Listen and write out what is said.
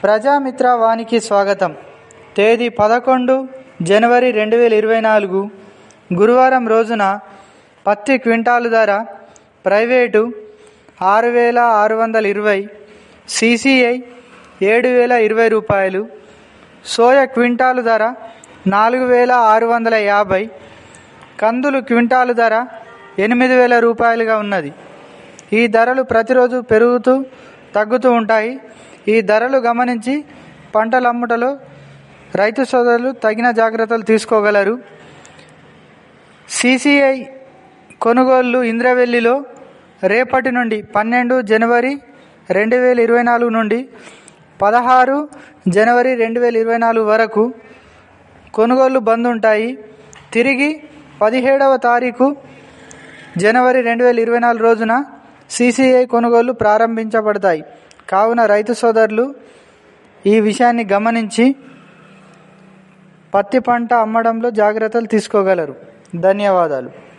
ప్రజామిత్ర వానికి స్వాగతం తేదీ పదకొండు జనవరి రెండు వేల ఇరవై నాలుగు గురువారం రోజున పత్తి క్వింటాలు ధర ప్రైవేటు ఆరు వేల ఆరు వందల ఇరవై సిసిఐ ఏడు వేల ఇరవై రూపాయలు సోయా క్వింటాలు ధర నాలుగు వేల ఆరు వందల యాభై కందులు క్వింటాలు ధర ఎనిమిది వేల రూపాయలుగా ఉన్నది ఈ ధరలు ప్రతిరోజు పెరుగుతూ తగ్గుతూ ఉంటాయి ఈ ధరలు గమనించి పంటల అమ్ముటలో రైతు సోదరులు తగిన జాగ్రత్తలు తీసుకోగలరు సిసిఐ కొనుగోళ్లు ఇంద్రవెల్లిలో రేపటి నుండి పన్నెండు జనవరి రెండు వేల ఇరవై నాలుగు నుండి పదహారు జనవరి రెండు వేల ఇరవై నాలుగు వరకు కొనుగోళ్లు బంద్ ఉంటాయి తిరిగి పదిహేడవ తారీఖు జనవరి రెండు వేల ఇరవై నాలుగు రోజున సిసిఐ కొనుగోళ్లు ప్రారంభించబడతాయి కావున రైతు సోదరులు ఈ విషయాన్ని గమనించి పత్తి పంట అమ్మడంలో జాగ్రత్తలు తీసుకోగలరు ధన్యవాదాలు